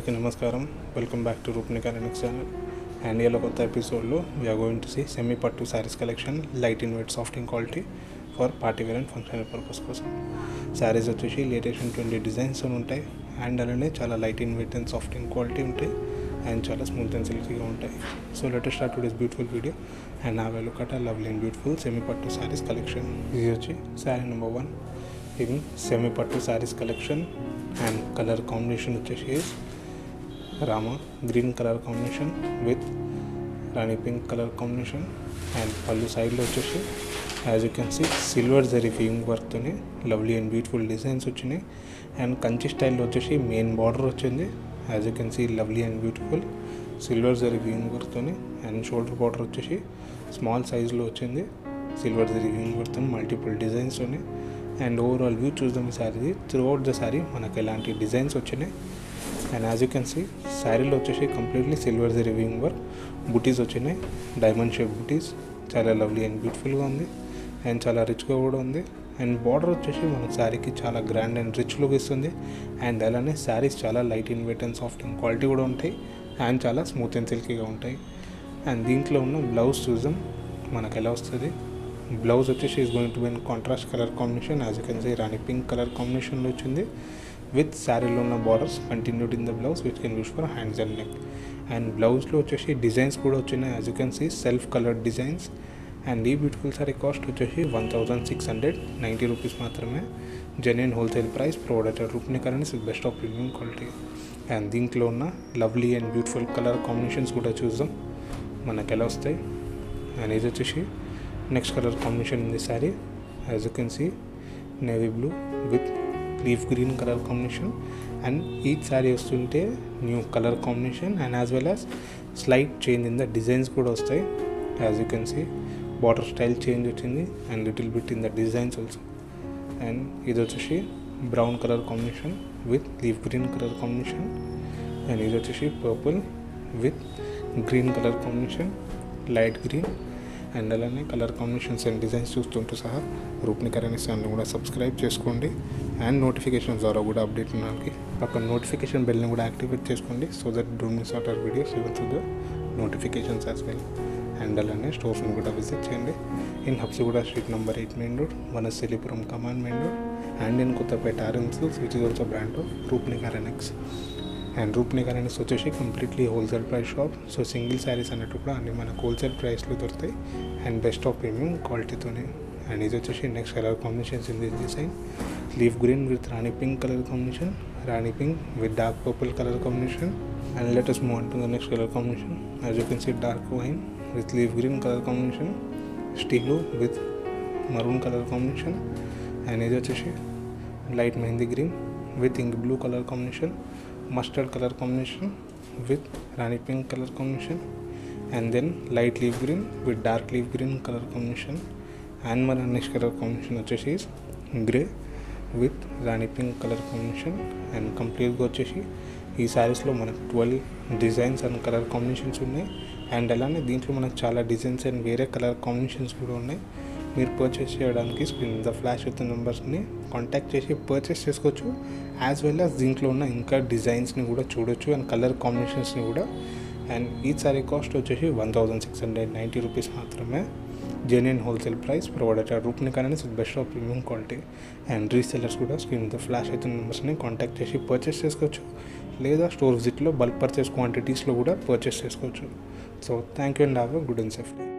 అందరికీ నమస్కారం welcome back to Roopnika next channel and ఇలా కొత్త ఎపిసోడ్లో we are going to see semi పట్టు saris collection light in weight soft in quality for party wear and functional purpose కోసం శారీస్ వచ్చేసి లేటెస్ట్ ట్వంటీ డిజైన్స్ ఉంటాయి అండ్ అలానే చాలా light in weight and soft in quality ఉంటాయి అండ్ చాలా స్మూత్ అండ్ సిల్కీగా ఉంటాయి so let's start today's beautiful video and నా వెలుక లవ్లీ అండ్ బ్యూటిఫుల్ సెమీ పట్టు శారీస్ కలెక్షన్ ఇది వచ్చి శారీ నెంబర్ వన్ ఇది సెమీ పట్టు saris collection and colour combination వచ్చేసి Rama green colour combination with rani pink colour combination and పళ్ళు సైడ్లో వచ్చేసి as you can see silver zari weaving వర్క్తోని లవ్లీ అండ్ బ్యూటిఫుల్ డిజైన్స్ వచ్చినాయి అండ్ కంచి స్టైల్లో వచ్చేసి మెయిన్ బార్డర్ వచ్చింది as you can see lovely and beautiful silver zari weaving వర్క్తోని అండ్ షోల్డర్ బార్డర్ వచ్చేసి స్మాల్ సైజులో వచ్చింది సిల్వర్ జరీ ఫీయింగ్ వర్క్తో మల్టిపుల్ డిజైన్స్ ఉన్నాయి అండ్ ఓవరాల్ వ్యూ చూద్దాం ఈ sari throughout the sari మనకు ఎలాంటి డిజైన్స్ వచ్చినాయి and as you can see శారీలో వచ్చేసి completely silver zari weaving work butis వచ్చినాయి డైమండ్ షేప్ బుటీస్ చాలా లవ్లీ అండ్ బ్యూటిఫుల్గా ఉంది అండ్ చాలా రిచ్గా కూడా ఉంది అండ్ బార్డర్ వచ్చేసి మనకు శారీకి చాలా గ్రాండ్ అండ్ రిచ్ లుక్ ఇస్తుంది అండ్ అలానే శారీస్ చాలా light in weight and soft in quality కూడా ఉంటాయి అండ్ చాలా స్మూత్ అండ్ సిల్కీగా ఉంటాయి అండ్ దీంట్లో ఉన్న బ్లౌజ్ చూద్దాం మనకు ఎలా వస్తుంది బ్లౌజ్ వచ్చేసి is going to be contrast colour combination as you can see rani pink colour కాంబినేషన్లో వచ్చింది విత్ శారీలో ఉన్న borders continued in the blouse which can use for hands and neck and బ్లౌజ్లో వచ్చేసి డిజైన్స్ కూడా వచ్చినాయి as you can see self colour designs and ఈ beautiful sari cost వచ్చేసి one thousand six hundred ninety rupees మాత్రమే genuine wholesale price provided Roopni Karens best of premium quality and దీంట్లో ఉన్న lovely and beautiful colour combinations కూడా చూద్దాం మనకు ఎలా వస్తాయి అండ్ ఇది వచ్చేసి నెక్స్ట్ కలర్ కాంబినేషన్ ఉంది sari as you can see navy blue with leaf green colour combination and ఈ శారీ వస్తుంటే new colour combination and as well as slight change in the designs కూడా వస్తాయి as you can see border style change వచ్చింది and little bit in the designs also and ఇది వచ్చేసి brown colour combination with leaf green colour combination and ఇది వచ్చేసి purple with green colour combination light green and అలానే colour combinations and designs చూస్తుంటూ సహా Roopni Karens channel కూడా subscribe చేసుకోండి and notifications ద్వారా కూడా అప్డేట్ ఉండడానికి పక్కన నోటిఫికేషన్ బెల్ని కూడా యాక్టివేట్ చేసుకోండి so that don't miss out our videos even to the notifications as well and అలానే స్టోర్స్ని కూడా విజిట్ చేయండి in Habsiguda street number eight main road Vanasthalipuram కమాండ్ main road and in Kothapet ఆరెన్సిల్స్ which is also brand of Roopni Karenex and Roopni Karens వచ్చేసి completely wholesale price shop so single saris అన్నట్టు కూడా అన్ని మనకు హోల్సేల్ ప్రైస్లో దొరుకుతాయి అండ్ బెస్ట్ ఆఫ్ ప్రీమియం క్వాలిటీతోనే అండ్ ఇది వచ్చేసి next colour combinations in this design leaf green with rani pink colour combination rani pink with dark purple colour combination and latest move to the next colour combination as you can see dark wine with leaf green colour combination steel with maroon colour combination and ఇది వచ్చేసి light mehndi green with ink blue colour combination mustard colour combination with rani pink colour combination and then light leaf green with dark leaf green colour combination and మన next colour combination వచ్చేసి grey with rani pink colour combination and కంప్లీట్గా వచ్చేసి ఈ శారీస్లో మనకు twelve designs and colour combinations ఉన్నాయి and అలానే దీంట్లో మనకు చాలా డిజైన్స్ అండ్ వేరే కలర్ కాంబినేషన్స్ కూడా ఉన్నాయి మీరు పర్చేస్ చేయడానికి స్క్రీన్ ద ఫ్లాష్ విత్ నెంబర్స్ని కాంటాక్ట్ చేసి పర్చేస్ చేసుకోవచ్చు యాజ్ వెల్ యాజ్ దీంట్లో ఉన్న ఇంకా డిజైన్స్ని కూడా చూడొచ్చు అండ్ కలర్ కాంబినేషన్స్ని కూడా అండ్ ఈ సారీ కాస్ట్ వచ్చేసి one thousand six hundred ninety rupees మాత్రమే జెన్యున్ హోల్సేల్ ప్రైస్ ప్రొవైడెడ్ రూప్ని కానీ with best of premium quality and resellers కూడా స్క్రీన్ ద ఫ్లాష్ అయితే నెంబర్స్ని కాంటాక్ట్ చేసి పర్చేస్ చేసుకోవచ్చు లేదా స్టోర్ విజిట్లో బల్క్ పర్చేస్ క్వాంటిటీస్లో కూడా పర్చేస్ చేసుకోవచ్చు so thank you and have a good and safe day